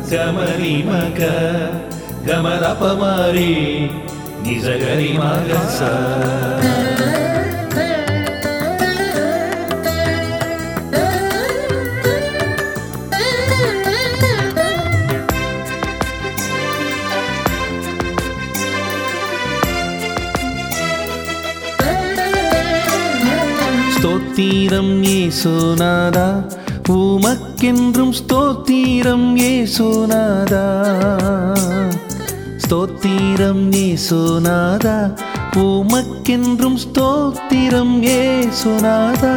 ಗಮರಿ ಮಗ ಗಮರಪ ಮಾರಿ ನಿಜಗರಿ ಮಗ ಸ ஸ்தோத்திரம் ஏசுநாதா உமக்கென்றும் ஸ்தோத்திரம் ஏசுநாதா ஸ்தோத்திரம் ஏசுநாதா உமக்கென்றும் ஸ்தோத்திரம் ஏசுநாதா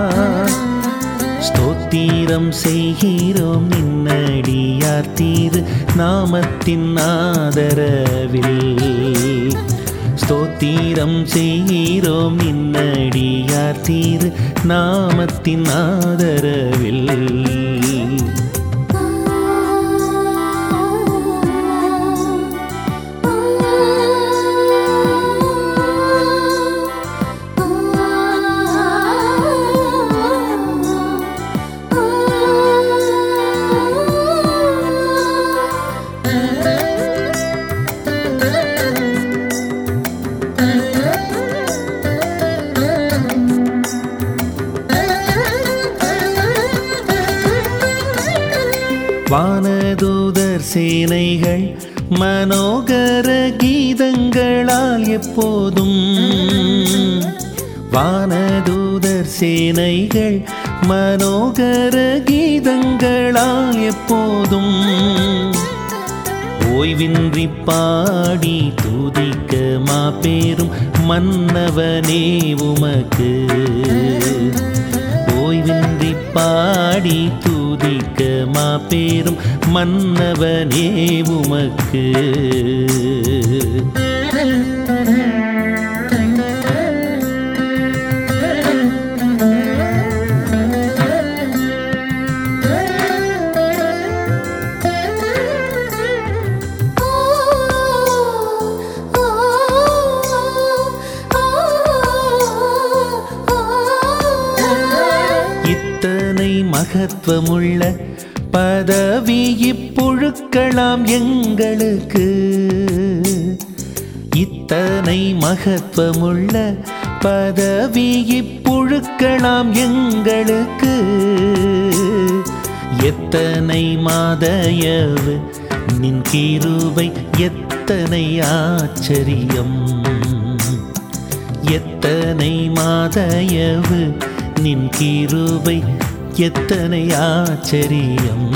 ஸ்தோத்திரம் செய்கிறோம் நின்னடியார் தீரு நாமத்தின் ஆதரவில் ஸ்தோத்திரம் செய்கிறோம் நின்னடியார் தீரு நாமத்தின் ஆதரவில் வானதூதர் சேனைகள் மனோகர கீதங்களால் எப்போதும் வானதூதர் சேனைகள் மனோகர கீதங்களால் எப்போதும் ஓய்வின்றி பாடி துதிக்க மாபெரும் மன்னவனே உமக்கு ஓய்வின்றி பாடி துதிக்க மாபெரும் மன்னவனே உமக்கு இத்தனை மகத்துவமுள்ள பதவி இப்புழுக்கலாம் எங்களுக்கு இத்தனை மகத்துவமுள்ள பதவி இப்புழுக்கலாம் எங்களுக்கு எத்தனை மாதயவு நின் கிருபை எத்தனை ஆச்சரியம் எத்தனை மாதயவு நின் கிருபை எத்தனை ஆச்சரியம்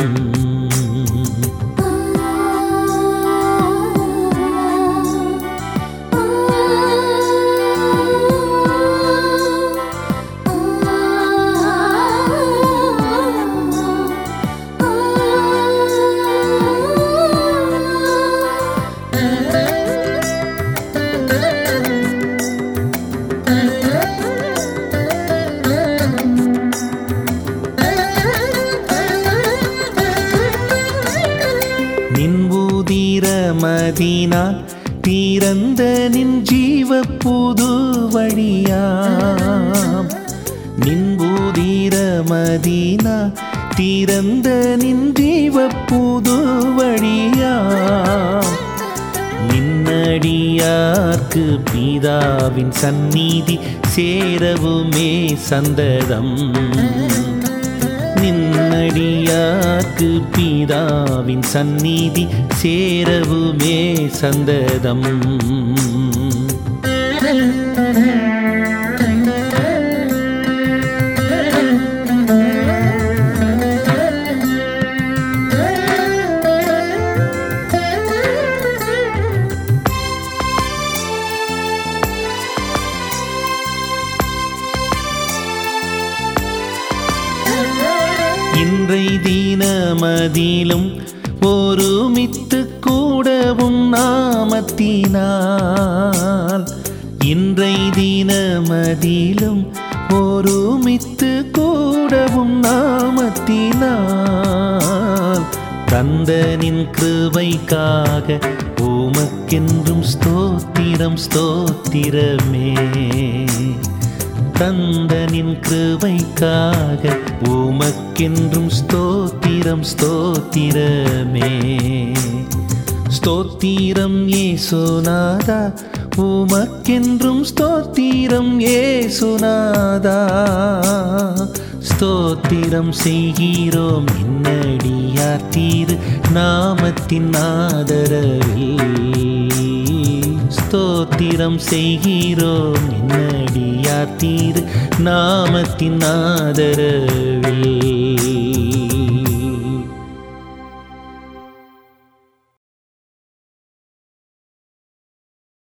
நின் ஊதிர மதினா தீரந்த நின் ஜீவ புது வழியாம் நின் ஊதிர மதினா தீரந்த நின் ஜீவ புது வழியாம் நின்னடியார்க்கு பிதாவின் சந்நிதி சேரவுமே சந்ததம் நின்னடியார்க்கு பிதாவின் சந்நிதி சேரவுமே சந்ததம் இன்றை தீனமதிலும் ஒருமித்து கூடவும் நாமத்தினால் இன்றை தீனமதிலும் ஒருமித்து கூடவும் நாமத்தினால் தந்தனின் கிருபைக்காக உமக்கென்றும் ஸ்தோத்திரம் ஸ்தோத்திரமே தந்தனின் கிருபைக்காக உமக்கென்றும் உமக்கென்றும் ஸ்தோத்திரம் ஸ்தோத்திரமே ஸ்தோத்திரம் ஏசுநாதா உமக்கென்றும் ஸ்தோத்திரம் ஏசுநாதா ஸ்தோத்திரம் செய்கிறோம் என்னடியார் தீரு நாமத்தின் ஆதரவில் ஸ்தோத்திரம் செய்கிறோம் என்னடியார் தீரு நாமத்தின் ஆதரவில்